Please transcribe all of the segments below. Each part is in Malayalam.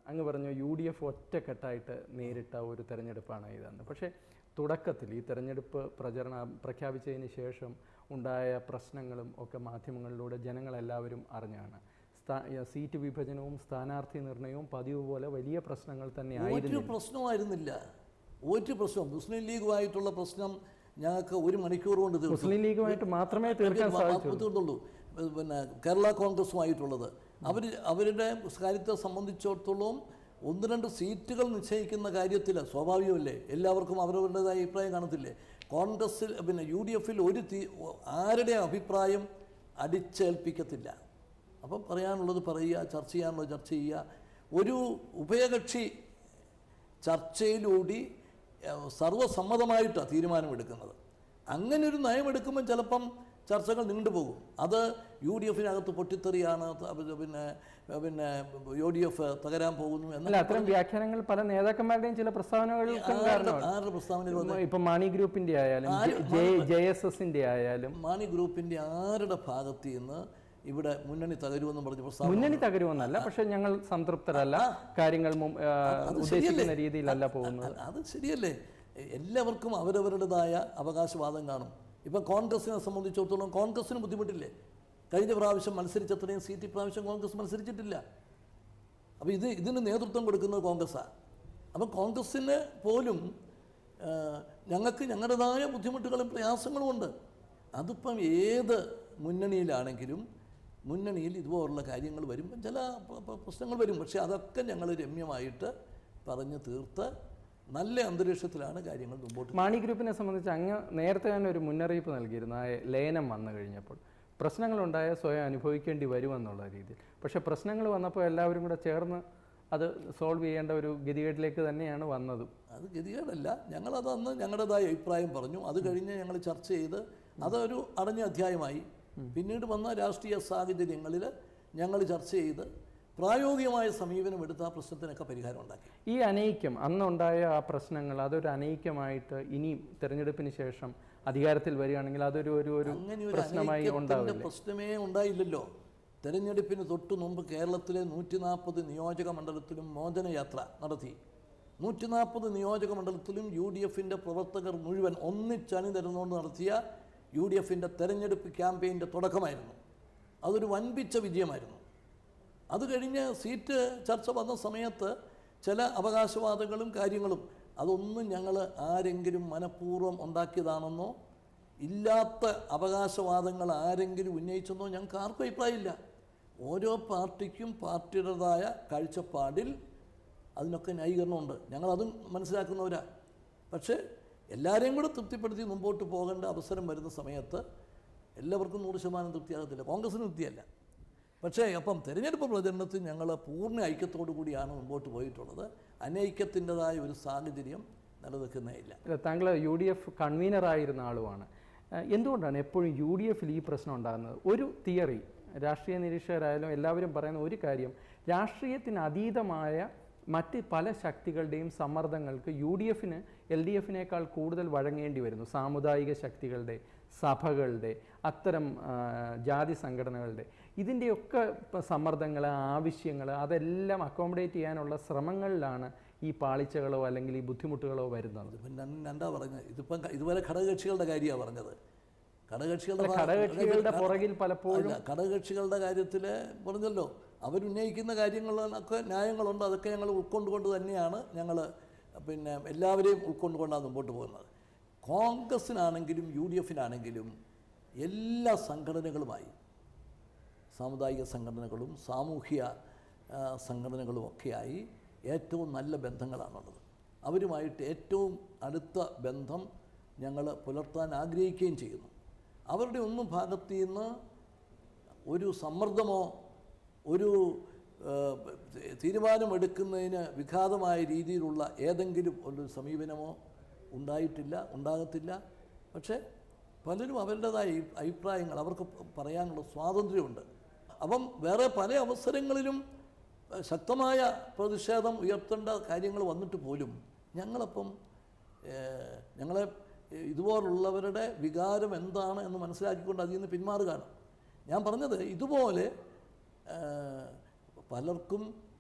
അങ്ങ് പറഞ്ഞു യു ഡി എഫ് ഒറ്റക്കെട്ടായിട്ട് നേരിട്ട ഒരു തെരഞ്ഞെടുപ്പാണ് ഇതെന്ന് പക്ഷേ തുടക്കത്തിൽ ഈ തെരഞ്ഞെടുപ്പ് പ്രചരണ പ്രഖ്യാപിച്ചതിന് ശേഷം ഉണ്ടായ പ്രശ്നങ്ങളും ഒക്കെ മാധ്യമങ്ങളിലൂടെ ജനങ്ങളെല്ലാവരും അറിഞ്ഞാണ് സ്ഥാ സീറ്റ് വിഭജനവും സ്ഥാനാർത്ഥി നിർണയവും പതിവ് പോലെ വലിയ പ്രശ്നങ്ങൾ തന്നെ ഒരു ആയിരുന്നു പ്രശ്നമായിരുന്നില്ല ഒരു പ്രശ്നം മുസ്ലിം ലീഗുമായിട്ടുള്ള പ്രശ്നം ഞങ്ങൾക്ക് ഒരു മണിക്കൂർ കൊണ്ട് തീർത്തു മുസ്ലിം ലീഗുമായിട്ട് മാത്രമേ തീർക്കാൻ സാധിച്ചുള്ളൂ തീർന്നുള്ളൂ പിന്നെ കേരള കോൺഗ്രസുമായിട്ടുള്ളത് അവർ അവരുടെ കാര്യത്തെ സംബന്ധിച്ചിടത്തോളം ഒന്ന് രണ്ട് സീറ്റുകൾ നിശ്ചയിക്കുന്ന കാര്യത്തിൽ സ്വാഭാവികമല്ലേ എല്ലാവർക്കും അവരവരുടേതായ അഭിപ്രായം കാണത്തില്ലേ കോൺഗ്രസിൽ പിന്നെ യു ഡി എഫിൽ ഒരു തീ ആരുടെ അഭിപ്രായം അടിച്ചേൽപ്പിക്കത്തില്ല അപ്പം പറയാനുള്ളത് പറയുക ചർച്ച ചെയ്യാനുള്ളത് ചർച്ച ചെയ്യുക ഒരു ഉഭയകക്ഷി ചർച്ചയിലൂടി ഏഹ്, സർവ്വസമ്മതമായിട്ടാണ് തീരുമാനമെടുക്കുന്നത് അങ്ങനെ ഒരു നയമെടുക്കുമ്പോൾ ചിലപ്പം ചർച്ചകൾ നീണ്ടുപോകും അത് യു ഡി എഫിനകത്ത് പൊട്ടിത്തെറിയാണ് ത- പിന്നെ പിന്നെ യു ഡി എഫ് തകരാൻ പോകുന്നു അല്ല എന്ന അത്തരം വ്യാഖ്യാനങ്ങൾ പല നേതാക്കന്മാരുടെയും ചില പ്രസ്താവനകൾക്കും ആരുടെ കാരണമാണ് ആരുടെ പ്രസ്താവനയിൽ വന്നത് ഇപ്പൊ മാണി ഗ്രൂപ്പിന്റെ ആയാലും ജെ എസ് എസിന്റെ ആയാലും മാണി ഗ്രൂപ്പിൻ്റെ ആരുടെ ഭാഗത്ത് നിന്ന് ഇവിടെ മുന്നണി തകരുമെന്ന് പറഞ്ഞ പ്രസ്താവന മുന്നണി തകരുമെന്നല്ല പക്ഷെ ഞങ്ങൾ സംതൃപ്തരല്ല കാര്യങ്ങൾ മും- ആ, ഉദ്ദേശിക്കുന്ന രീതിയിലല്ല പോകുന്നത് അത് അത് ശരിയല്ലേ എ- എല്ലാവർക്കും അവരവരുടേതായ അവകാശവാദം കാണും ഇപ്പം കോൺഗ്രസിനെ സംബന്ധിച്ചിടത്തോളം കോൺഗ്രസിന് ബുദ്ധിമുട്ടില്ലേ കഴിഞ്ഞ പ്രാവശ്യം മത്സരിച്ചത്രയും സീറ്റ് ഇപ്രാവശ്യം കോൺഗ്രസ് മത്സരിച്ചിട്ടില്ല അപ്പോൾ ഇത് ഇതിന് നേതൃത്വം കൊടുക്കുന്നത് കോൺഗ്രസ്സാണ് അപ്പം കോൺഗ്രസ്സിന് പോലും ആ, ഞങ്ങൾക്ക് ഞങ്ങളുടേതായ ബുദ്ധിമുട്ടുകളും പ്രയാസങ്ങളും ഉണ്ട് അതിപ്പം ഏത് മുന്നണിയിലാണെങ്കിലും മുന്നണിയിൽ ഇതുപോലുള്ള കാര്യങ്ങൾ വരും ചില പ- പ- പ്രശ്നങ്ങൾ വരും പക്ഷേ അതൊക്കെ ഞങ്ങൾ രമ്യമായിട്ട് പറഞ്ഞ് തീർത്ത് നല്ല അന്തരീക്ഷത്തിലാണ് കാര്യങ്ങൾ മുമ്പോട്ട് മാണി ഗ്രൂപ്പിനെ സംബന്ധിച്ച് അങ്ങ് നേരത്തെ തന്നെ ഒരു മുന്നറിയിപ്പ് നൽകിയിരുന്നു ആ ലയനം വന്നു കഴിഞ്ഞപ്പോൾ പ്രശ്നങ്ങളുണ്ടായ സ്വയം അനുഭവിക്കേണ്ടി വരുമെന്നുള്ള രീതിയിൽ പക്ഷേ പ്രശ്നങ്ങൾ വന്നപ്പോൾ എല്ലാവരും കൂടെ ചേർന്ന് അത് സോൾവ് ചെയ്യേണ്ട ഒരു ഗതികേട്ടിലേക്ക് തന്നെയാണ് വന്നതും അത് ഗതികേടല്ല ഞങ്ങളത് അന്ന് ഞങ്ങളുടേതായ അഭിപ്രായം പറഞ്ഞു അത് കഴിഞ്ഞ് ഞങ്ങൾ ചർച്ച ചെയ്ത് അതൊരു അടഞ്ഞ അധ്യായമായി പിന്നീട് വന്ന രാഷ്ട്രീയ സാഹചര്യങ്ങളിൽ ഞങ്ങൾ ചർച്ച ചെയ്ത് പ്രായോഗികമായ സമീപനം എടുത്ത് ആ പ്രശ്നത്തിനൊക്കെ പരിഹാരം ഉണ്ടാക്കി ഈ അനൈക്യം അന്നുണ്ടായ ആ പ്രശ്നങ്ങൾ അതൊരു അനൈക്യമായിട്ട് ഇനി തെരഞ്ഞെടുപ്പിന് ശേഷം അധികാരത്തിൽ വരികയാണെങ്കിൽ അതൊരു ഒരു ഒരു അങ്ങനെ ഒരു പ്രശ്നമായി അനൈക്യത്തിന്റെ ഉണ്ടാവില്ല പ്രശ്നമേ ഉണ്ടായില്ലല്ലോ തെരഞ്ഞെടുപ്പിന് തൊട്ടു മുമ്പ് കേരളത്തിലെ നൂറ്റി നാൽപ്പത് നിയോജക മണ്ഡലത്തിലും മോചനയാത്ര നടത്തി നൂറ്റി നാൽപ്പത് നിയോജക മണ്ഡലത്തിലും യു ഡി എഫിൻ്റെ പ്രവർത്തകർ മുഴുവൻ ഒന്നിച്ചണിനിരന്നുകൊണ്ട് നടത്തിയ യു ഡി എഫിൻ്റെ തെരഞ്ഞെടുപ്പ് ക്യാമ്പയിൻ്റെ തുടക്കമായിരുന്നു അതൊരു വൻപിച്ച വിജയമായിരുന്നു അത് കഴിഞ്ഞ് സീറ്റ് ചർച്ച വന്ന സമയത്ത് ചില അവകാശവാദങ്ങളും കാര്യങ്ങളും അതൊന്നും ഞങ്ങൾ ആരെങ്കിലും മനഃപൂർവ്വം ഉണ്ടാക്കിയതാണെന്നോ ഇല്ലാത്ത അവകാശവാദങ്ങൾ ആരെങ്കിലും ഉന്നയിച്ചെന്നോ ഞങ്ങൾക്ക് ആർക്കും അഭിപ്രായമില്ല ഓരോ പാർട്ടിക്കും പാർട്ടിയുടേതായ കാഴ്ചപ്പാടിൽ അതിനൊക്കെ ന്യായീകരണമുണ്ട് ഞങ്ങളതും മനസ്സിലാക്കുന്നവരാ പക്ഷേ എല്ലാവരെയും കൂടെ തൃപ്തിപ്പെടുത്തി മുമ്പോട്ട് പോകേണ്ട അവസരം വരുന്ന സമയത്ത് എല്ലാവർക്കും നൂറ് ശതമാനം തൃപ്തിയാകത്തില്ല കോൺഗ്രസിന് തൃപ്തിയല്ല പക്ഷേ അപ്പം തെരഞ്ഞെടുപ്പ് പ്രചരണത്തിൽ ഞങ്ങൾ പൂർണ്ണ ഐക്യത്തോടു കൂടിയാണ് മുമ്പോട്ട് പോയിട്ടുള്ളത് അനൈക്യത്തിൻ്റെതായ ഒരു സാഹചര്യം നിലനിൽക്കുന്നേ ഇല്ല അല്ല താങ്കൾ യു ഡി എഫ് കൺവീനറായിരുന്ന ആളുമാണ് ഏഹ് എന്തുകൊണ്ടാണ് എപ്പോഴും യു ഡി എഫിൽ ഈ പ്രശ്നം ഉണ്ടാകുന്നത് ഒരു തിയറി രാഷ്ട്രീയ നിരീക്ഷകരായാലും എല്ലാവരും പറയുന്ന ഒരു കാര്യം രാഷ്ട്രീയത്തിന് അതീതമായ മറ്റ് പല ശക്തികളുടെയും സമ്മർദ്ദങ്ങൾക്ക് യു ഡി എഫിന് എൽ ഡി എഫിനേക്കാൾ കൂടുതൽ വഴങ്ങേണ്ടി വരുന്നു സാമുദായിക ശക്തികളുടെ സഭകളുടെ അത്തരം ആ, ജാതി സംഘടനകളുടെ ഇതിൻ്റെയൊക്കെ സമ്മർദ്ദങ്ങൾ ആവശ്യങ്ങൾ അതെല്ലാം അക്കോമഡേറ്റ് ചെയ്യാനുള്ള ശ്രമങ്ങളിലാണ് ഈ പാളിച്ചകളോ അല്ലെങ്കിൽ ഈ ബുദ്ധിമുട്ടുകളോ വരുന്നത് ഇതിപ്പം ഞാൻ എന്താ പറഞ്ഞത് ഇതിപ്പം ക- ഇതുവരെ ഘടകകക്ഷികളുടെ കാര്യമാണ് പറഞ്ഞത് ഘടകകക്ഷികളുടെ ഭാ- ഘടകകക്ഷികളുടെ പുറകിൽ പലപ്പോഴും അല്ല ഘടകകക്ഷികളുടെ കാര്യത്തിൽ പറഞ്ഞല്ലോ അവരുന്നയിക്കുന്ന കാര്യങ്ങളിലൊക്കെ ന്യായങ്ങളുണ്ട് അതൊക്കെ ഞങ്ങൾ ഉൾക്കൊണ്ടുകൊണ്ട് തന്നെയാണ് ഞങ്ങൾ പിന്നെ എല്ലാവരെയും ഉൾക്കൊണ്ടുകൊണ്ടാണ് മുമ്പോട്ട് പോകുന്നത് കോൺഗ്രസ്സിനാണെങ്കിലും യു ഡി എഫിനാണെങ്കിലും എല്ലാ സംഘടനകളുമായി സാമുദായിക സംഘടനകളും സാമൂഹ്യ ആ, സംഘടനകളും ഒക്കെയായി ഏറ്റവും നല്ല ബന്ധങ്ങളാണുള്ളത് അവരുമായിട്ട് ഏറ്റവും അടുത്ത ബന്ധം ഞങ്ങൾ പുലർത്താൻ ആഗ്രഹിക്കുകയും ചെയ്യുന്നു അവരുടെ ഒന്നും ഭാഗത്തു നിന്ന് ഒരു സമ്മർദ്ദമോ ഒരു ആ, തീരുമാനമെടുക്കുന്നതിന് വിഘാതമായ രീതിയിലുള്ള ഏതെങ്കിലും ഒരു സമീപനമോ ഉണ്ടായിട്ടില്ല ഉണ്ടാകത്തില്ല പക്ഷേ പലരും അവരുടേതായ അഭി- അഭിപ്രായങ്ങൾ അവർക്ക് പറയാനുള്ള സ്വാതന്ത്ര്യമുണ്ട് അപ്പം വേറെ പല അവസരങ്ങളിലും ഏഹ്, ശക്തമായ പ്രതിഷേധം ഉയർത്തേണ്ട കാര്യങ്ങൾ വന്നിട്ട് പോലും ഞങ്ങളപ്പം ഏഹ്, ഞങ്ങളെ ഏഹ്, ഇതുപോലുള്ളവരുടെ വികാരം എന്താണ് എന്ന് മനസ്സിലാക്കിക്കൊണ്ട് അതിൽ നിന്ന് പിന്മാറുകയാണ് ഞാൻ പറഞ്ഞത് ഇതുപോലെ ഏഹ്, പലർക്കും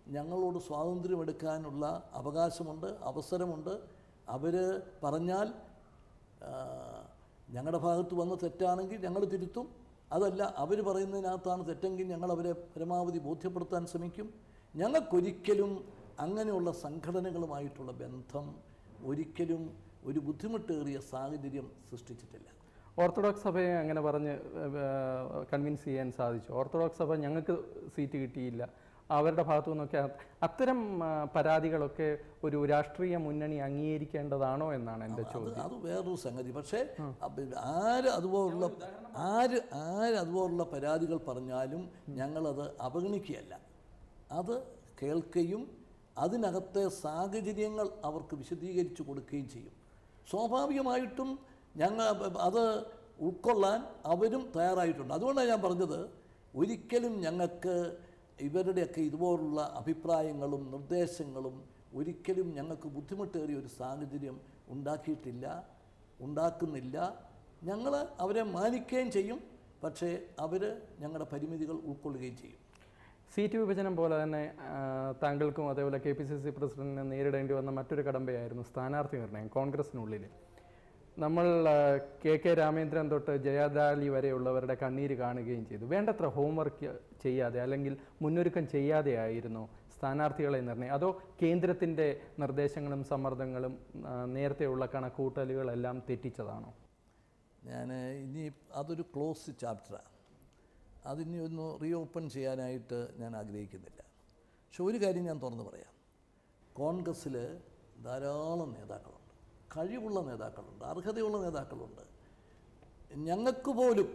ഞങ്ങളോട് സ്വാതന്ത്ര്യമെടുക്കാനുള്ള അവകാശമുണ്ട് അവസരമുണ്ട് അവർ പറഞ്ഞാൽ ആ, ഞങ്ങളുടെ ഭാഗത്ത് വന്ന തെറ്റാണെങ്കിൽ ഞങ്ങൾ തിരുത്തും അതല്ല അവർ പറയുന്നതിനകത്താണ് തെറ്റെങ്കിൽ ഞങ്ങൾ അവരെ പരമാവധി ബോധ്യപ്പെടുത്താൻ ശ്രമിക്കും ഞങ്ങൾക്കൊരിക്കലും അങ്ങനെയുള്ള സംഘടനകളുമായിട്ടുള്ള ബന്ധം ഒരിക്കലും ഒരു ബുദ്ധിമുട്ടേറിയ സാഹചര്യം സൃഷ്ടിച്ചിട്ടില്ല ഓർത്തഡോക്സ് സഭയെ അങ്ങനെ പറഞ്ഞ് കൺവിൻസ് ചെയ്യാൻ സാധിച്ചു ഓർത്തഡോക്സ് സഭ ഞങ്ങൾക്ക് സീറ്റ് കിട്ടിയില്ല അവരുടെ ഭാഗത്തു നിന്നൊക്കെ അ- അത്തരം ആ, പരാതികളൊക്കെ ഒരു രാഷ്ട്രീയ മുന്നണി അംഗീകരിക്കേണ്ടതാണോ എന്നാണ് എൻ്റെ അത് ചോദ്യം അത് വേറൊരു സംഗതി പക്ഷേ അപ്പ- ആര് അതുപോലുള്ള ആര് ആര് അതുപോലുള്ള പരാതികൾ പറഞ്ഞാലും ഞങ്ങളത് അവഗണിക്കുകയല്ല അത് കേൾക്കുകയും അതിനകത്തെ സാഹചര്യങ്ങൾ അവർക്ക് വിശദീകരിച്ചു കൊടുക്കുകയും ചെയ്യും സ്വാഭാവികമായിട്ടും ഞങ്ങൾ അത് ഉൾക്കൊള്ളാൻ അവരും തയ്യാറായിട്ടുണ്ട് അതുകൊണ്ടാണ് ഞാൻ പറഞ്ഞത് ഒരിക്കലും ഞങ്ങൾക്ക് ഇവരുടെയൊക്കെ ഇതുപോലുള്ള അഭിപ്രായങ്ങളും നിർദ്ദേശങ്ങളും ഒരിക്കലും ഞങ്ങൾക്ക് ബുദ്ധിമുട്ടേറിയ ഒരു സാഹചര്യം ഉണ്ടാക്കിയിട്ടില്ല ഉണ്ടാക്കുന്നില്ല ഞങ്ങൾ അവരെ മാനിക്കുകയും ചെയ്യും പക്ഷേ അവർ ഞങ്ങളുടെ പരിമിതികൾ ഉൾക്കൊള്ളുകയും ചെയ്യും സീറ്റ് വിഭജനം പോലെ തന്നെ ആ, താങ്കൾക്കും അതേപോലെ കെ പി സി സി പ്രസിഡന്റിനെ നേരിടേണ്ടി വന്ന മറ്റൊരു കടമ്പയായിരുന്നു സ്ഥാനാർത്ഥി നിർണ്ണയം കോൺഗ്രസിനുള്ളിൽ നമ്മൾ ആ, കെ കെ രാമേന്ദ്രൻ തൊട്ട് ജയദാലി വരെയുള്ളവരുടെ കണ്ണീര് കാണുകയും ചെയ്തു വേണ്ടത്ര ഹോംവർക്ക് ചെയ്യാതെ അല്ലെങ്കിൽ മുന്നൊരുക്കം ചെയ്യാതെ ആയിരുന്നു സ്ഥാനാർത്ഥികളെ നിർണ്ണയം അതോ കേന്ദ്രത്തിൻ്റെ നിർദ്ദേശങ്ങളും സമ്മർദ്ദങ്ങളും ആ, നേരത്തെയുള്ള കണക്കൂട്ടലുകളെല്ലാം തെറ്റിച്ചതാണോ ഞാൻ ഇനി അതൊരു ക്ലോസ് ചാപ്റ്ററാണ് അതിനി ഒന്ന് റീ ഓപ്പൺ ചെയ്യാനായിട്ട് ഞാൻ ആഗ്രഹിക്കുന്നില്ല പക്ഷെ ഒരു കാര്യം ഞാൻ തുറന്ന് പറയാം കോൺഗ്രസ്സിൽ ധാരാളം നേതാക്കളുണ്ട് കഴിവുള്ള നേതാക്കളുണ്ട് അർഹതയുള്ള നേതാക്കളുണ്ട് ഞങ്ങൾക്ക് പോലും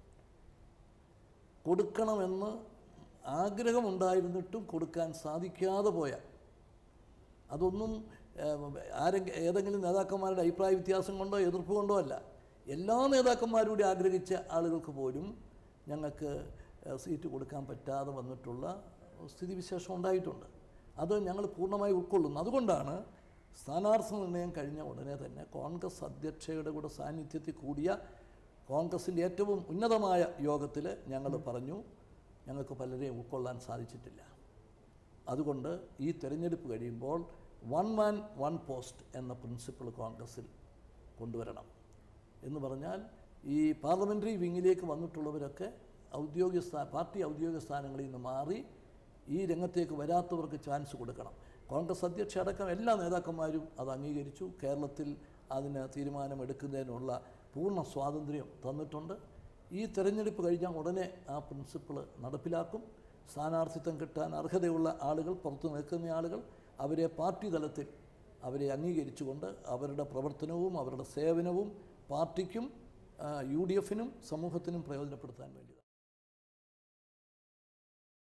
കൊടുക്കണമെന്ന് ആഗ്രഹമുണ്ടായിരുന്നിട്ടും കൊടുക്കാൻ സാധിക്കാതെ പോയ അതൊന്നും ആരെങ്കിലും ഏതെങ്കിലും നേതാക്കന്മാരുടെ അഭിപ്രായ വ്യത്യാസം കൊണ്ടോ എതിർപ്പ് കൊണ്ടോ അല്ല എല്ലാ നേതാക്കന്മാരൂടെ ആഗ്രഹിച്ച ആളുകൾക്ക് പോലും ഞങ്ങൾക്ക് ഏഹ്, സീറ്റ് കൊടുക്കാൻ പറ്റാതെ വന്നിട്ടുള്ള സ്ഥിതിവിശേഷം ഉണ്ടായിട്ടുണ്ട് അത് ഞങ്ങൾ പൂർണ്ണമായി ഉൾക്കൊള്ളുന്നു അതുകൊണ്ടാണ് സ്ഥാനാർത്ഥി നിർണയം കഴിഞ്ഞ ഉടനെ തന്നെ കോൺഗ്രസ് അധ്യക്ഷയുടെ കൂടെ സാന്നിധ്യത്തിൽ കൂടിയ കോൺഗ്രസിൻ്റെ ഏറ്റവും ഉന്നതമായ യോഗത്തിൽ ഞങ്ങൾ പറഞ്ഞു ഞങ്ങൾക്ക് പലരെയും ഉൾക്കൊള്ളാൻ സാധിച്ചിട്ടില്ല അതുകൊണ്ട് ഈ തെരഞ്ഞെടുപ്പ് കഴിയുമ്പോൾ വൺ മാൻ വൺ പോസ്റ്റ് എന്ന പ്രിൻസിപ്പിൾ കോൺഗ്രസ്സിൽ കൊണ്ടുവരണം എന്ന് പറഞ്ഞാൽ ഈ പാർലമെൻ്ററി വിങ്ങിലേക്ക് വന്നിട്ടുള്ളവരൊക്കെ ഔദ്യോഗിക സ്ഥാ പാർട്ടി ഔദ്യോഗിക സ്ഥാനങ്ങളിൽ നിന്ന് മാറി ഈ രംഗത്തേക്ക് വരാത്തവർക്ക് ചാൻസ് കൊടുക്കണം കോൺഗ്രസ് അധ്യക്ഷ അടക്കം എല്ലാ നേതാക്കന്മാരും അത് അംഗീകരിച്ചു കേരളത്തിൽ അതിന് തീരുമാനമെടുക്കുന്നതിനുള്ള പൂർണ്ണ സ്വാതന്ത്ര്യം തന്നിട്ടുണ്ട് ഈ തെരഞ്ഞെടുപ്പ് കഴിഞ്ഞാൽ ഉടനെ ആ പ്രിൻസിപ്പിൾ നടപ്പിലാക്കും സ്ഥാനാർത്ഥിത്വം കിട്ടാൻ അർഹതയുള്ള ആളുകൾ പുറത്തു നിൽക്കുന്ന ആളുകൾ അവരെ പാർട്ടി തലത്തിൽ അവരെ അംഗീകരിച്ചുകൊണ്ട് അവരുടെ പ്രവർത്തനവും അവരുടെ സേവനവും പാർട്ടിക്കും യു ഡി എഫിനും സമൂഹത്തിനും പ്രയോജനപ്പെടുത്താൻ വേണ്ടി